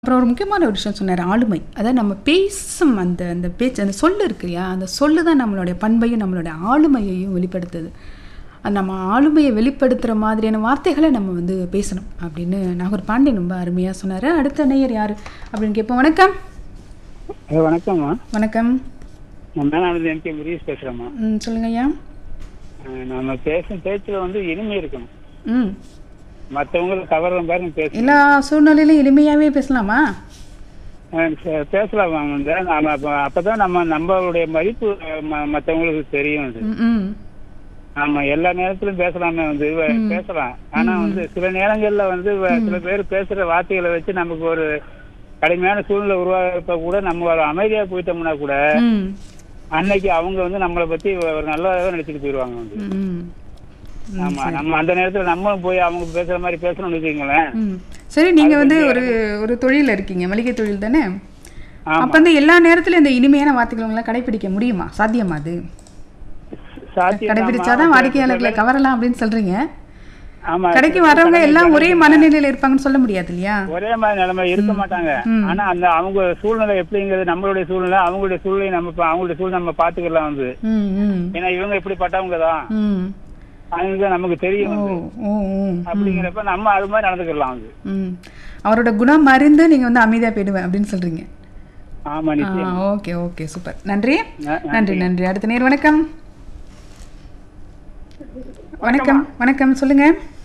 அப்புறம் ஒரு முக்கியமான ஒரு விஷயம் சொன்னார் ஆளுமை அதாவது நம்ம பேசும் அந்த அந்த பேச்சு அந்த சொல்லு இருக்கு இல்லையா அந்த சொல்லு தான் நம்மளுடைய பண்பையும் நம்மளுடைய ஆளுமையையும் வெளிப்படுத்துது அது நம்ம ஆளுமையை வெளிப்படுத்துகிற மாதிரியான வார்த்தைகளை நம்ம வந்து பேசணும் அப்படின்னு நாகூர் பாண்டியன் ரொம்ப அருமையாக சொன்னார் அடுத்த நேயர் யார் அப்படின்னு கேட்போம் வணக்கம் ஹலோ வணக்கம்மா வணக்கம் நான் மேனானது எம்கே முருகேஷ் பேசுகிறேம்மா ம் சொல்லுங்க ஐயா நம்ம பேசும் பேச்சில் வந்து இனிமை இருக்கணும் ம் மற்றவங்களை கவர்ற மாதிரி நம்ம பேச எல்லா சூழ்நிலையிலும் எளிமையாகவே பேசலாமா பேசலாம் வந்து நாம அப்போ அப்போ தான் நம்ம நம்மளுடைய மதிப்பு ம- மற்றவங்களுக்கு தெரியும் அது ம் ம் ஆமா எல்லா நேரத்திலும் பேசலாமே வந்து வ- பேசலாம் ஆனா வந்து சில நேரங்கள்ல வந்து வ- சில பேர் பேசுற வார்த்தைகளை வச்சு நமக்கு ஒரு கடுமையான சூழ்நிலை உருவாகிறப்ப கூட நம்ம ஒரு அமைதியா போயிட்டோம்னா கூட ம் அன்னைக்கு அவங்க வந்து நம்மளை பத்தி ஒரு நல்லதாக நினைச்சிட்டு போயிடுவாங்க வந்து ம் ஆமா நம்ம அந்த நேரத்துல நம்மளும் போய் அவங்க பேசுற மாதிரி பேசணும்னு வச்சுக்கோங்களேன் ம் சரி நீங்க வந்து ஒரு ஒரு தொழில் இருக்கீங்க மளிகை தொழில் தானே ஆமா. அப்ப வந்து எல்லா நேரத்திலும் இந்த இனிமையான வார்த்தைகள் உங்களால கடைபிடிக்க முடியுமா சாத்தியமா அது சாத்தியம் கடைபிடிச்சாதான் வாடிக்கையாளர்களை கவரலாம் அப்படின்னு சொல்றீங்க ஆமா கடைக்கு வர்றவங்க எல்லாம் ஒரே மனநிலையில இருப்பாங்கன்னு சொல்ல முடியாது இல்லையா ஒரே மாதிரி நிலைமை இருக்க மாட்டாங்க ஆனா அந்த அவங்க சூழ்நிலை எப்படிங்கிறது நம்மளுடைய சூழ்நிலை அவங்களுடைய சூழ்நிலை நம்ம பா- அவங்களுடைய சூழ்நிலை நம்ம பாத்துக்கலாம் வந்து ம் ம் ஏன்னா இவங்க இப்படிப்பட்டவங்க தான் ம் அவங்க நமக்கு தெரியும் ஓ வந்து ஓ ம் அப்படிங்கிறப்ப நம்ம அது மாதிரி நடந்துக்கலாம் வந்து ம் அவரோட குணம் அறிந்து நீங்க வந்து அமைதியா போயிடுவேன் அப்படின்னு சொல்றீங்க ஆமா நிச்சயம் ஓகே ஓகே சூப்பர் நன்றி ந- நன்றி நன்றி அடுத்த நேர் வணக்கம் வணக்கம் வணக்கம் சொல்லுங்க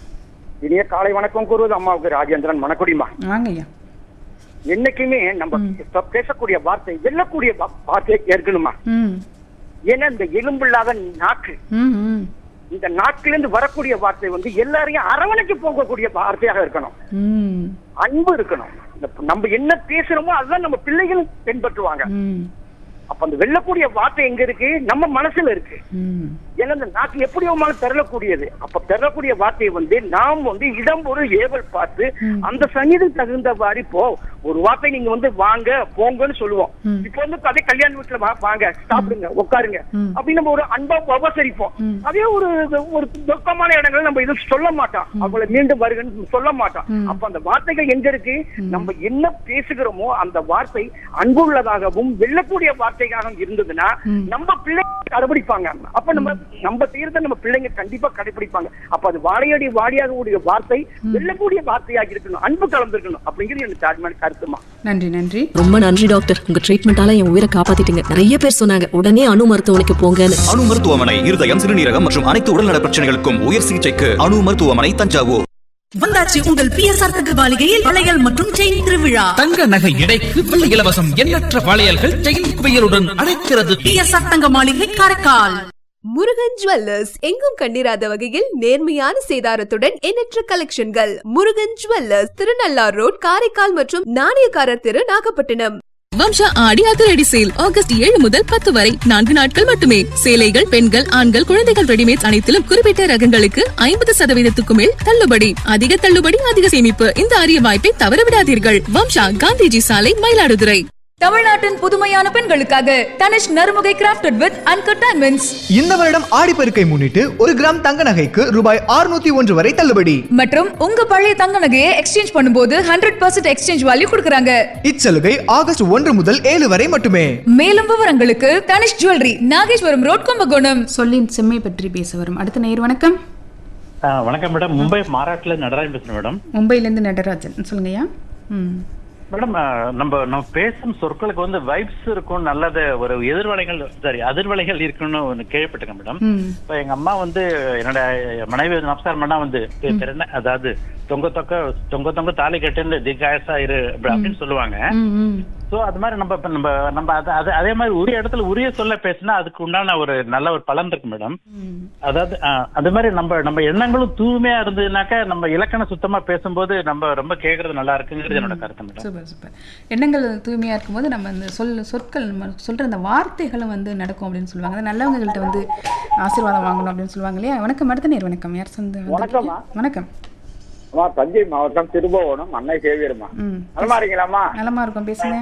இனிய காலை வணக்கம் கூறுவது அம்மாவுக்கு ராஜேந்திரன் மணக்குடிமா வாங்க ஐயா என்னைக்குமே நம்ம இப்ப பேசக்கூடிய வார்த்தை வெல்லக்கூடிய வா- வார்த்தை இருக்கணுமா ம் ஏன்னா இந்த எலும்பில்லாத நாக்கு ம் ம் இந்த நாக்கிலிருந்து வரக்கூடிய வார்த்தை வந்து எல்லாரையும் அரவணைக்கு போகக்கூடிய வார்த்தையாக இருக்கணும் ம் அன்பு இருக்கணும் இந்த நம்ம என்ன பேசுறோமோ அதுதான் நம்ம பிள்ளைகளும் பின்பற்றுவாங்க ம் அப்ப அந்த வெல்லக்கூடிய வார்த்தை எங்க இருக்கு நம்ம மனசுல இருக்கு ம் ஏன்னா இந்த நாக்கு எப்படி வேணுமாலும் பெறலக்கூடியது அப்ப பெறக்கூடிய வார்த்தையை வந்து நாம் வந்து இடம் ஒரு ஏவல் பார்த்து அந்த சங்கீதம் தகுந்த மாதிரி போ ஒரு வார்த்தை நீங்க வந்து வாங்க போங்கன்னு சொல்லுவோம் ம். இப்ப வந்து அதே கல்யாண வீட்டுல வா- வாங்க சாப்பிடுங்க உட்காருங்க ம். அப்படின்னு நம்ம ஒரு அன்பா உபசரிப்போம் அதே ஒரு ஒரு துக்கமான இடங்கள் நம்ம இது சொல்ல மாட்டோம் அவங்கள மீண்டும் வருகன்னு சொல்ல மாட்டோம் அப்ப அந்த வார்த்தைகள் எங்க இருக்கு நம்ம என்ன பேசுகிறோமோ அந்த வார்த்தை அன்புள்ளதாகவும் வெல்லக்கூடிய வார்த்தையாகவும் இருந்ததுன்னா நம்ம பிள்ளைங்க கடைபிடிப்பாங்க அப்ப நம்ம நம்ம செய்யறத நம்ம பிள்ளைங்க கண்டிப்பா கடைபிடிப்பாங்க அப்ப அது வாழையடி வாடியாக கூடிய வார்த்தை வெல்லக்கூடிய வார்த்தையாக இருக்கணும் அன்பு கலந்திருக்கணும் அப்படிங்கிறது எனக்கு தாழ்மையான கருத்துமா நன்றி நன்றி ரொம்ப நன்றி டாக்டர் உங்க ட்ரீட்மெண்டால என் உயிரை காப்பாத்திட்டீங்க நிறைய பேர் சொன்னாங்க உடனே அணு மருத்துவமனைக்கு போங்கன்னு அணு மருத்துவமனை இருதயம் சிறுநீரகம் மற்றும் அனைத்து உடல்நல பிரச்சனைகளுக்கும் உயர் சிகிச்சைக்கு அணு மருத்துவமனை தஞ்சாவூர் வந்தாச்சு உங்கள் பிஎஸ்ஆர் தகவலிகையில் வளையல் மற்றும் செயின் திருவிழா தங்க நகை எடைக்கு வெள்ளி இலவசம் எண்ணற்ற வளையல்கள் செயின் குவியலுடன் அழைக்கிறது பிஎஸ்ஆர் தங்க மாளிகை காரைக்கால் முருகன் ஜுவல்லர்ஸ் எங்கும் கண்டிராத வகையில் நேர்மையான சேதாரத்துடன் எண்ணற்ற கலெக்ஷன்கள் முருகன் ஜுவல்லர்ஸ் திருநள்ளார் ரோட் காரைக்கால் மற்றும் நாணயக்காரர் தெரு நாகப்பட்டினம் வம்சா ஆடி அதிரடி சேல் ஆகஸ்ட் ஏழு முதல் பத்து வரை நான்கு நாட்கள் மட்டுமே சேலைகள் பெண்கள் ஆண்கள் குழந்தைகள் ரெடிமேட் அனைத்திலும் குறிப்பிட்ட ரகங்களுக்கு ஐம்பது சதவீதத்துக்கு மேல் தள்ளுபடி அதிக தள்ளுபடி அதிக சேமிப்பு இந்த அரிய வாய்ப்பை தவறவிடாதீர்கள் வம்சா காந்திஜி சாலை மயிலாடுதுறை தமிழ்நாட்டின் புதுமையான பெண்களுக்காக Tanishq Narumugai crafted with uncut diamonds இந்த வருடம் ஆடிப்பெருக்கை முன்னிட்டு ஒரு கிராம் தங்க நகைக்கு ரூபாய் 601 ஒன்று வரை தள்ளுபடி மற்றும் உங்க பழைய தங்க நகையை எக்ஸ்சேஞ்ச் பண்ணும்போது ஹண்ட்ரட் பர்சன்ட் எக்ஸ்சேஞ்ச் வேல்யூ கொடுக்கறாங்க இச்சலுகை ஆகஸ்ட் ஒன்று முதல் ஏழு வரை மட்டுமே மேலும் விவரங்களுக்கு தனிஷ் ஜுவல்லரி நாகேஸ்வரம் ரோட் கும்பகோணம் சொல்லின் செம்மை பற்றி பேச வரும் அடுத்த நேர் வணக்கம் வணக்கம் மேடம் மும்பை மாராட்டில் நடராஜன் பேசுறேன் மேடம் மும்பையிலேருந்து நடராஜன் சொல்லுங்க ஐயா ம் மேடம் அஹ், நம்ம நம்ம பேசும் சொற்களுக்கு வந்து வைப்ஸ் இருக்கும் நல்லது ஒரு எதிர்வலைகள் சாரி அதிர்வலைகள் இருக்குன்னு ஒன்று கேள்விப்பட்டிருக்கேன் மேடம் ம் இப்போ எங்க அம்மா வந்து என்னோட மனைவி நமஸ்காரம் பண்ணா வந்து பேர் என்ன அதாவது தொங்க தொக்க தொங்க தொங்க தாலி கட்டுன்னு தீர்காயசா இரு அப்படி- அப்படின்னு சொல்லுவாங்க ம் ம் சோ அது மாதிரி நம்ம இப்ப நம்ம நம்ம அது அது அதே மாதிரி உரிய இடத்துல உரிய சொல்ல பேசினா அதுக்கு உண்டான ஒரு நல்ல ஒரு பலன் இருக்கு மேடம் அதாவது அஹ், அது மாதிரி நம்ம நம்ம எண்ணங்களும் தூய்மையா இருந்ததுனாக்கா நம்ம இலக்கணம் சுத்தமா பேசும்போது நம்ம ரொம்ப கேக்குறது நல்லா இருக்குங்கிறது என்னோட கருத்து மேடம் சூப்பர் சூப்பர் எண்ணங்கள் தூய்மையாக இருக்கும்போது நம்ம அந்த சொல் சொற்கள் நம்ம சொல்கிற அந்த வார்த்தைகளும் வந்து நடக்கும் அப்படின்னு சொல்லுவாங்க அது நல்லவங்கள்ட்ட வந்து ஆசீர்வாதம் வாங்கணும் அப்படின்னு சொல்லுவாங்க இல்லையா வணக்கம் அடுத்த நேர் வணக்கம் யார் சொந்த வணக்கம்மா. வணக்கம் அம்மா தஞ்சை மாவட்டம் திருபுவனம் அன்னை சேவியர்மா ம் நலமா இருக்கீங்களாம்மா நலமா இருக்கும் பேசுங்க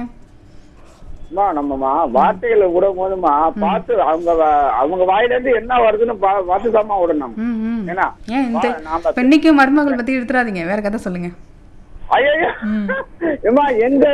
அம்மா நம்மம்மா வார்த்தைகளை விடும் போதுமா பார்த்து அவங்க வ- அவங்க வாயில இருந்து என்ன வருதுன்னு பா- பார்த்து தாம்மா விடணும் ம் ம் ஏன்னா ஏன் இந்த வா- நாம பெண்ணிக்கும் மருமகள் பற்றி எடுத்துறாதீங்க வேற கதை சொல்லுங்க ஐயோ ஏமா எங்க